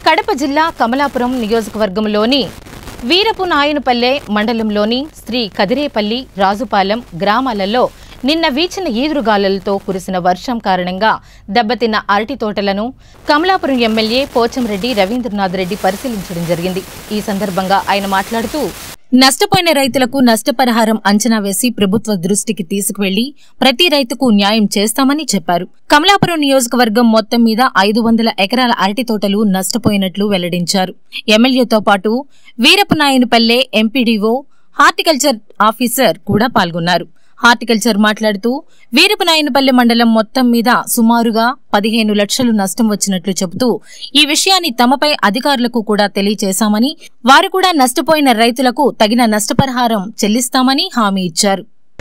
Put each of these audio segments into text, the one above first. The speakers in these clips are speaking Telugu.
కడప జిల్లా కమలాపురం నియోజకవర్గంలోని వీరపు నాయనపల్లె మండలంలోని శ్రీ కదిరేపల్లి రాజుపాలెం గ్రామాలలో నిన్న వీచిన ఈదురుగాలులతో కురిసిన వర్షం కారణంగా దెబ్బతిన్న అరటి తోటలను కమలాపురం ఎమ్మెల్యే పోచంరెడ్డి రవీంద్రనాథ్ రెడ్డి పరిశీలించడం జరిగింది ఈ సందర్భంగా ఆయన మాట్లాడుతూ నష్టపోయిన రైతులకు నష్టపరిహారం అంచనా వేసి ప్రభుత్వ దృష్టికి తీసుకువెళ్లి ప్రతి రైతుకు న్యాయం చేస్తామని చెప్పారు కమలాపురం నియోజకవర్గం మొత్తం మీద ఐదు వందల ఎకరాల అరటి తోటలు నష్టపోయినట్లు వెల్లడించారు ఎమ్మెల్యేతో పాటు వీరపనాయనపల్లె ఎంపీడీఓ హార్టికల్చర్ ఆఫీసర్ కూడా పాల్గొన్నారు హార్టికల్చర్ మాట్లాడుతూ వీరపనాయనపల్లె మండలం మొత్తం మీద సుమారుగా పదిహేను లక్షలు నష్టం వచ్చినట్లు చెబుతూ ఈ విషయాన్ని తమపై అధికారులకు కూడా తెలియజేశామని వారు కూడా నష్టపోయిన రైతులకు తగిన నష్టపరిహారం చెల్లిస్తామని హామీ ఇచ్చారు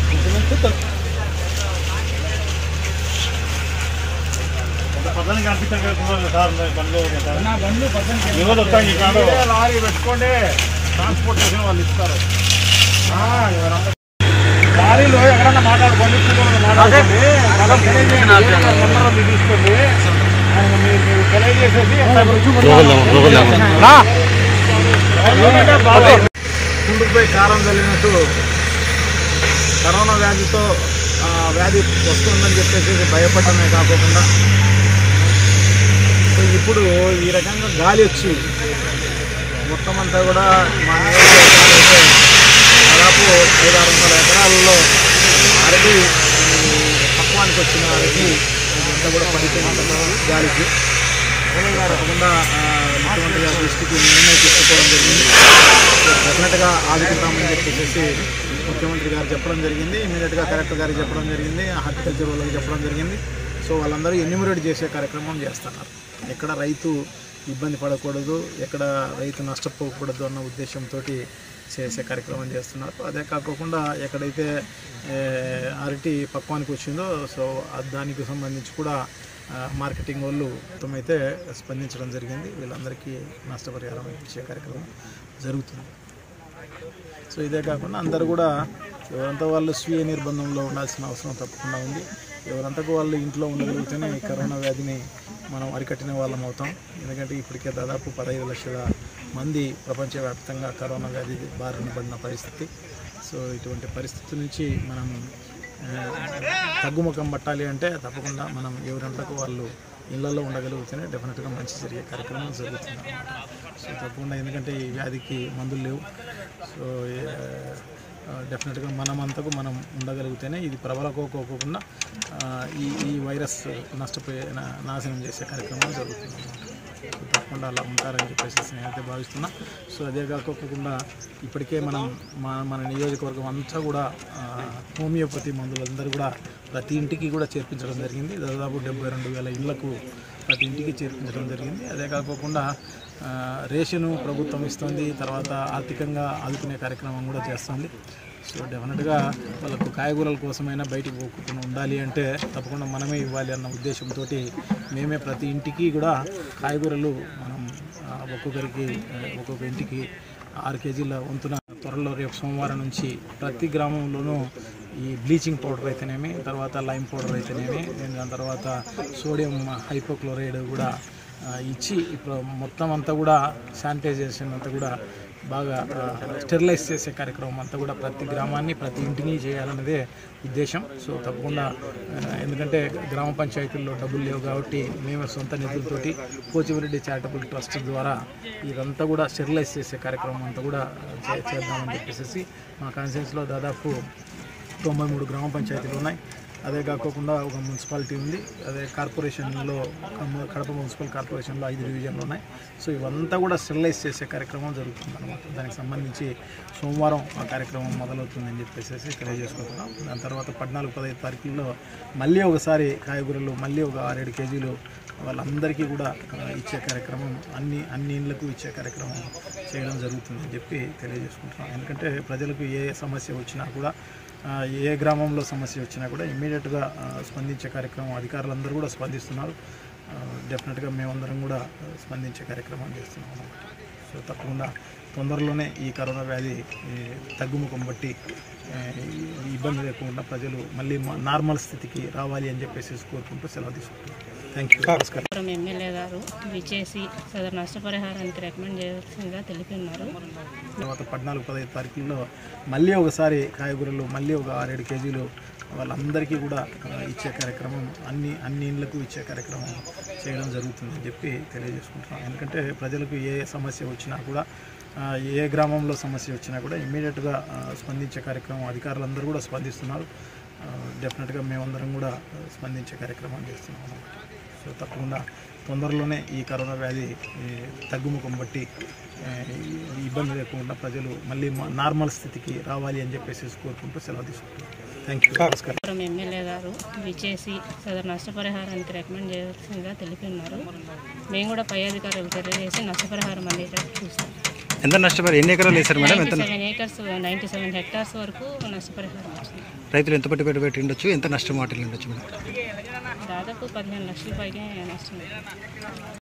పదని కనిపించకుండా సార్ బండ్లు సార్ ఎవరు వస్తాయి ఈ కాదు లారీ పెట్టుకోండి ట్రాన్స్పోర్టేషన్ వాళ్ళు ఇస్తారు ఆ, ఎవరన్నా- లారీలో ఎక్కడన్నా మాట్లాడుకోండి కూలీలు మాట్లాడుకోండి మనం తెలియజేయండి. నెంబర్ ఉంది తీసుకోండి ఆయన మీరు మీరు తెలియజేసేసి నా. ఎందుకంటే బాగా కుండుకుపై కారం చల్లినట్టు కరోనా వ్యాధితో ఆ, వ్యాధి వస్తుందని చెప్పేసి భయపడమే కాకుండా సో ఇప్పుడు ఈ రకంగా గాలి వచ్చి మొత్తం అంతా కూడా మా నియోజకవర్గంలో అయితే దాదాపు ఐదు ఆరు వందల ఎకరాలలో అరటి ఈ పక్వానికి వచ్చిన అరటి అంతా కూడా పడిపోయిన గాలికి తప్పకుండా ఆ, ముఖ్యమంత్రి గారి దృష్టికి నిర్ణయం తీసుకోవడం జరిగింది డెఫినెట్గా ఆదుకుంటామని చెప్పేసి ముఖ్యమంత్రి గారు చెప్పడం జరిగింది ఇమీడియట్గా కలెక్టర్ గారికి చెప్పడం జరిగింది హార్టికల్చర్ వాళ్ళకి చెప్పడం జరిగింది సో వాళ్ళందరూ ఎన్యూమరేట్ చేసే కార్యక్రమం చేస్తున్నారు ఎక్కడ రైతు ఇబ్బంది పడకూడదు ఎక్కడ రైతు నష్టపోకూడదు అన్న ఉద్దేశంతో చేసే కార్యక్రమం చేస్తున్నారు అదే కాకుండా ఎక్కడైతే ఏ, అరటి పక్వానికి వచ్చిందో సో ఆ దానికి సంబంధించి కూడా ఆ, మార్కెటింగ్ వాళ్ళు మొత్తమైతే స్పందించడం జరిగింది వీళ్ళందరికీ నష్టపరిహారం ఇచ్చే కార్యక్రమం జరుగుతుంది సో ఇదే కాకుండా అందరూ కూడా ఎవరంతా వాళ్ళు స్వీయ నిర్బంధంలో ఉండాల్సిన అవసరం తప్పకుండా ఉంది ఎవరంతకు వాళ్ళు ఇంట్లో ఉండగలిగితేనే ఈ కరోనా వ్యాధిని మనం అరికట్టిన వాళ్ళం అవుతాం ఎందుకంటే ఇప్పటికే దాదాపు పదహైదు లక్షల మంది ప్రపంచవ్యాప్తంగా కరోనా వ్యాధి బారిన పడిన పరిస్థితి సో ఇటువంటి పరిస్థితి నుంచి మనం ఆ, తగ్గుముఖం పట్టాలి అంటే తప్పకుండా మనం ఎవరంతకు వాళ్ళు ఇళ్లలో ఉండగలిగితేనే డెఫినెట్గా మంచి జరిగే కార్యక్రమం జరుగుతుంది అన్నమాట సో తప్పకుండా ఎందుకంటే ఈ వ్యాధికి మందులు లేవు సో ఆ, డెఫినెట్గా మనమంతకు మనం ఉండగలిగితేనే ఇది ప్రబలకోకోకుండా ఆ, ఈ ఈ వైరస్ నష్టపోయే నా- నాశనం చేసే కార్యక్రమం జరుగుతుంది అన్నమాట సో తప్పకుండా అలా ఉంటారని చెప్పేసి నేనైతే భావిస్తున్నా సో అదే కాకోకుండా ఇప్పటికే మనం మన మన నియోజకవర్గం అంతా కూడా ఆ, హోమియోపతి మందులందరూ కూడా ప్రతి ఇంటికి కూడా చేర్పించడం జరిగింది దాదాపు డెబ్బై రెండు వేల ఇళ్లకు ప్రతి ఇంటికి చేర్పించడం జరిగింది అదే కాకోకుండా ఆ, రేషను ప్రభుత్వం ఇస్తుంది తర్వాత ఆర్థికంగా ఆదుకునే కార్యక్రమం కూడా చేస్తుంది సో డెఫినెట్గా వాళ్ళకు కాయగూరల కోసమైనా బయటికి పోకుండా ఉండాలి అంటే తప్పకుండా మనమే ఇవ్వాలి అన్న ఉద్దేశంతో మేమే ప్రతి ఇంటికి కూడా కాయగూరలు మనం ఆ, ఒక్కొక్కరికి ఆ, ఒక్కొక్క ఇంటికి ఆరు కేజీల వంతున త్వరలో రేపు సోమవారం నుంచి ప్రతి గ్రామంలోనూ ఈ బ్లీచింగ్ పౌడర్ అయితేనేమి తర్వాత లైమ్ పౌడర్ అయితేనేమి దాని తర్వాత సోడియం హైపోక్లోరైడ్ కూడా ఆ, ఇచ్చి ఇప్పుడు మొత్తం అంతా కూడా శానిటైజేషన్ అంతా కూడా బాగా స్టెరిలైజ్ చేసే కార్యక్రమం అంతా కూడా ప్రతి గ్రామాన్ని ప్రతి ఇంటిని చేయాలన్నదే ఉద్దేశం సో తప్పకుండా ఆ, ఎందుకంటే గ్రామ పంచాయతీల్లో డబ్బులు లేవు కాబట్టి మేము సొంత నిధులతోటి పోచిమిరెడ్డి చారిటబుల్ ట్రస్ట్ ద్వారా ఇదంతా కూడా స్టెరిలైజ్ చేసే కార్యక్రమం అంతా కూడా చే- చేద్దామని చెప్పేసి మా కాన్ఫరెన్స్లో దాదాపు తొంభై మూడు గ్రామ పంచాయతీలు ఉన్నాయి అదే కాకుండా ఒక మున్సిపాలిటీ ఉంది అదే కార్పొరేషన్లో కమ్మ- కడప మున్సిపల్ కార్పొరేషన్లో ఐదు డివిజన్లు ఉన్నాయి సో ఇవంతా కూడా స్టెరిలైజ్ చేసే కార్యక్రమం జరుగుతుంది అనమాట దానికి సంబంధించి సోమవారం ఆ కార్యక్రమం మొదలవుతుందని చెప్పేసి తెలియజేసుకుంటున్నాం దాని తర్వాత పద్నాలుగు పదహైదు తారీఖుల్లో మళ్ళీ ఒకసారి కాయగూరలు మళ్ళీ ఒక ఆరేడు కేజీలు వాళ్ళందరికీ కూడా ఆ, ఇచ్చే కార్యక్రమం అన్ని అన్ని ఇళ్లకు ఇచ్చే కార్యక్రమం చేయడం జరుగుతుందని చెప్పి తెలియజేసుకుంటున్నాం ఎందుకంటే ప్రజలకు ఏ సమస్య వచ్చినా కూడా ఆ, ఏ గ్రామంలో సమస్య వచ్చినా కూడా ఇమ్మీడియట్గా స్పందించే కార్యక్రమం అధికారులందరూ కూడా స్పందిస్తున్నారు డెఫినెట్గా మేమందరం కూడా ఆ, స్పందించే కార్యక్రమం చేస్తున్నాం అన్నమాట సో తప్పకుండా తొందరలోనే ఈ కరోనా వ్యాధి ఈ, తగ్గుముఖం బట్టి ఆ, ఈ- ఈ ఇబ్బంది లేకుండా ప్రజలు మళ్ళీ మా- నార్మల్ స్థితికి రావాలి అని చెప్పేసి కోరుకుంటూ సెలవు తీసుకుంటున్నాం థ్యాంక్ యూ నమస్కారం పురం ఎమ్మెల్యే గారు విచ్చేసి సదరు నష్టపరిహారానికి రికమెండ్ చేయాల్సిందిగా తెలిపి ఉన్నారు తర్వాత పద్నాలుగు పదహైదు తారీఖుల్లో మళ్ళీ ఒకసారి కాయగూరలు మళ్ళీ ఒక ఆరేడు కేజీలు వాళ్ళందరికీ కూడా ఆ, ఇచ్చే కార్యక్రమం అన్ని అన్ని ఇండ్లకు ఇచ్చే కార్యక్రమం చేయడం జరుగుతుందని చెప్పి తెలియజేసుకుంటున్నాం ఎందుకంటే ప్రజలకు ఏ సమస్య వచ్చినా కూడా ఆ, ఏ గ్రామంలో సమస్య వచ్చినా కూడా ఇమ్మీడియట్గా స్పందించే కార్యక్రమం అధికారులందరూ కూడా స్పందిస్తున్నారు డెఫినెట్గా మేమందరం కూడా ఆ, స్పందించే కార్యక్రమం చేస్తున్నాం అన్నమాట సో తప్పకుండా తొందరలోనే ఈ కరోనా వ్యాధి ఈ, తగ్గుముఖం బట్టి ఆ, ఈ- ఈ ఇబ్బంది లేకుండా ప్రజలు మళ్ళీ మా- నార్మల్ స్థితికి రావాలి అని చెప్పేసి కోరుకుంటూ సెలవు తీసుకుంటున్నాం థ్యాంక్ యూ నమస్కారం పురం ఎమ్మెల్యే గారు విచ్చేసి సదరు నష్టపరిహారానికి రికమెండ్ చేయాల్సిందిగా తెలిపి ఉన్నారు మేము కూడా పై అధికారులకు తెలియజేసి నష్టపరిహారం అందేటట్టు చూస్తాం ఎంత నష్టపోయారు ఎన్ని ఎకరాలు వేశారు మేడం ఎంత seven acres ninety seven hectares వరకు నష్టపరిహారం వచ్చింది రైతులు ఎంత పెట్టుబడి పెట్టి ఉండొచ్చు ఎంత నష్టం వాటిల్లి ఉండొచ్చు మేడం దాదాపు పదిహేను లక్షల పైగా నష్టం